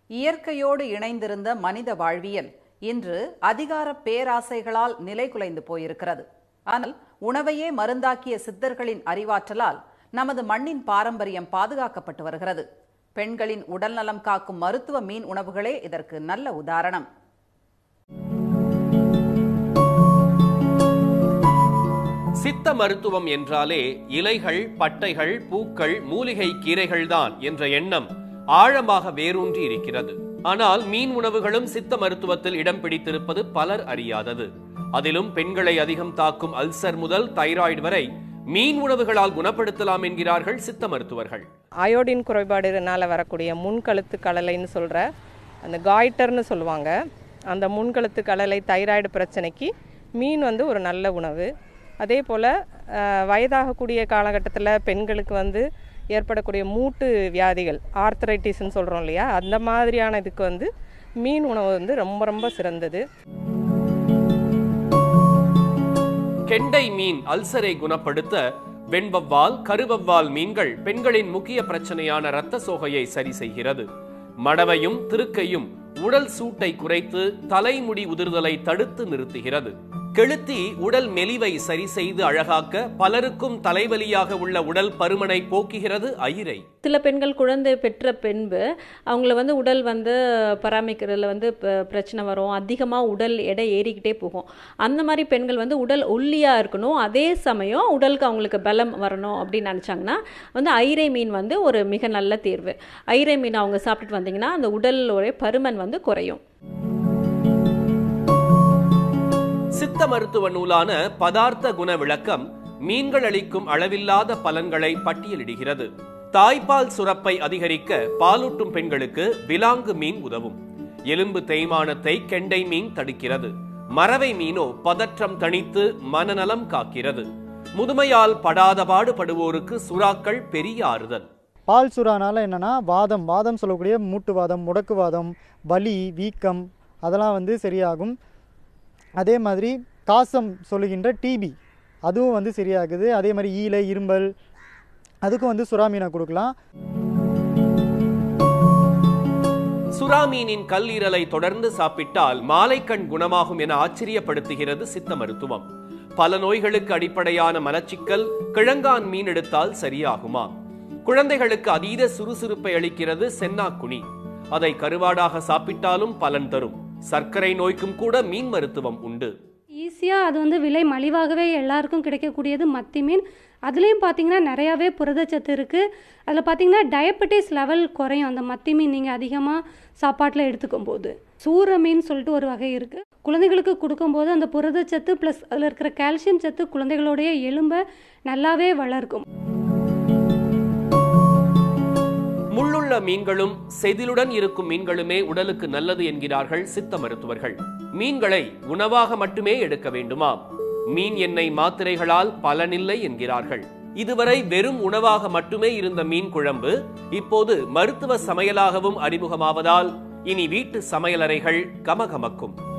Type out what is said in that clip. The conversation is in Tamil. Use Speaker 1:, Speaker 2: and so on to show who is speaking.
Speaker 1: இயற்கையோடு இணைந்திருந்த மனித வாழ்வியல் இன்று அதிகார பேராசைகளால் நிலைகுலைந்து போயிருக்கிறது ஆனால் உணவையே மருந்தாக்கிய சித்தர்களின் அறிவாற்றலால் நமது மண்ணின் பாரம்பரியம் பாதுகாக்கப்பட்டு வருகிறது பெண்களின் உடல்நலம் காக்கும் மருத்துவ மீன் உணவுகளே இதற்கு நல்ல உதாரணம்
Speaker 2: சித்த மருத்துவம் என்றாலே இலைகள் பட்டைகள் பூக்கள் மூலிகை கீரைகள்தான் என்ற எண்ணம் ஆழமாக வேரூன்றி இருக்கிறது ஆனால் மீன் உணவுகளும் சித்த மருத்துவத்தில் இடம் பிடித்திருப்பது பலர் அறியாதது அதிலும் பெண்களை அதிகம் தாக்கும் அல்சர் முதல் தைராய்டு வரை மீன் உணவுகளால் குணப்படுத்தலாம் என்கிறார்கள் சித்த மருத்துவர்கள்
Speaker 3: அயோடின் குறைபாடுனால வரக்கூடிய முன்கழுத்து கடலைன்னு சொல்கிற அந்த காய்டர்னு சொல்லுவாங்க அந்த முன்கழுத்து கடலை தைராய்டு பிரச்சனைக்கு மீன் வந்து ஒரு நல்ல உணவு அதே போல் வயதாகக்கூடிய காலகட்டத்தில் பெண்களுக்கு வந்து ஏற்படக்கூடிய மூட்டு வியாதிகள் ஆர்த்தரைட்டிஸ்ன்னு சொல்கிறோம் இல்லையா அந்த மாதிரியான இதுக்கு வந்து மீன் உணவு வந்து ரொம்ப ரொம்ப சிறந்தது
Speaker 2: கெண்டை மீன் அல்சரை குணப்படுத்த வெண்வவ்வால் கருவவ்வால் மீன்கள் பெண்களின் முக்கிய பிரச்சனையான இரத்த சோகையை சரி செய்கிறது மடவையும் திருக்கையும் உடல் சூட்டை குறைத்து தலைமுடி உதிர்தலை தடுத்து நிறுத்துகிறது கெளுத்தி உடல் மெலிவை சரி செய்து அழகாக்க பலருக்கும் தலைவலியாக உள்ள உடல் பருமனை போக்குகிறது ஐரை
Speaker 4: சில பெண்கள் குழந்தை பெற்ற பின்பு அவங்கள வந்து உடல் வந்து பராமரிக்கிறதுல வந்து ப- பிரச்சனை வரும் அதிகமாக உடல் எடை ஏறிக்கிட்டே போகும் அந்த மாதிரி பெண்கள் வந்து உடல் ஒல்லியாக இருக்கணும் அதே சமயம் உடலுக்கு அவங்களுக்கு பலம் வரணும் அப்படின்னு நினச்சாங்கன்னா வந்து ஐரை மீன் வந்து ஒரு மிக நல்ல தேர்வு ஐரை மீன் அவங்க சாப்பிட்டுட்டு வந்தீங்கன்னா அந்த உடலோட பருமன் வந்து குறையும்
Speaker 2: சித்த மருத்துவ நூலான பதார்த்த குண விளக்கம் மீன்கள் அளிக்கும் அளவில்லாத பலன்களை பட்டியலிடுகிறது தாய்ப்பால் சுரப்பை அதிகரிக்க பாலூட்டும் பெண்களுக்கு விலாங்கு மீன் உதவும் எலும்பு தேய்மானத்தை கெண்டை மீன் தடுக்கிறது மறவை மீனோ பதற்றம் தணித்து மனநலம் காக்கிறது முதுமையால் படாத பாடுபடுவோருக்கு சுறாக்கள் பெரிய ஆறுதல்
Speaker 5: பால் சுறானால என்னன்னா வாதம் வாதம் சொல்லக்கூடிய மூட்டுவாதம் முடக்குவாதம் வலி வீக்கம் அதெல்லாம் வந்து சரியாகும் அதே மாதிரி காசம் சொல்லுகின்ற டிபி அதுவும் வந்து சரியாகுது அதே மாதிரி ஈலை இரும்பல் அதுக்கும் வந்து சுறா மீனை கொடுக்கலாம்
Speaker 2: சுறா மீனின் கல்லீரலை தொடர்ந்து சாப்பிட்டால் மாலைக்கண் குணமாகும் என ஆச்சரியப்படுத்துகிறது சித்த மருத்துவம் பல நோய்களுக்கு அடிப்படையான மலச்சிக்கல் கிழங்கான் மீன் எடுத்தால் சரியாகுமா குழந்தைகளுக்கு அதீத சுறுசுறுப்பை அளிக்கிறது சென்னாக்குனி அதை கருவாடாக சாப்பிட்டாலும் பலன் தரும் சர்க்கரை நோய்க்கும் கூட மீன் மருத்துவம் உண்டு
Speaker 6: ஈஸியாக அது வந்து விலை மலிவாகவே எல்லாருக்கும் கிடைக்கக்கூடியது மத்தி மீன் அதுலேயும் பார்த்தீங்கன்னா நிறையாவே புரதச்சத்து இருக்குது அதில் பார்த்தீங்கன்னா டயபெட்டிஸ் லெவல் குறையும் அந்த மத்தி மீன் நீங்கள் அதிகமாக சாப்பாட்டில் எடுத்துக்கும் போது சூர மீன் சொல்லிட்டு ஒரு வகை இருக்குது குழந்தைகளுக்கு கொடுக்கும்போது அந்த புரதச்சத்து ப்ளஸ் அதில் இருக்கிற கால்சியம் சத்து குழந்தைகளுடைய எலும்பை நல்லாவே வளர்க்கும்
Speaker 2: முள்ளுள்ள மீன்களும் செதிலுடன் இருக்கும் மீன்களுமே உடலுக்கு நல்லது என்கிறார்கள் சித்த மருத்துவர்கள் மீன்களை உணவாக மட்டுமே எடுக்க வேண்டுமா மீன் எண்ணெய் மாத்திரைகளால் பலனில்லை என்கிறார்கள் இதுவரை வெறும் உணவாக மட்டுமே இருந்த மீன் குழம்பு இப்போது மருத்துவ சமையலாகவும் அறிமுகமாவதால் இனி வீட்டு சமையலறைகள் கமகமக்கும்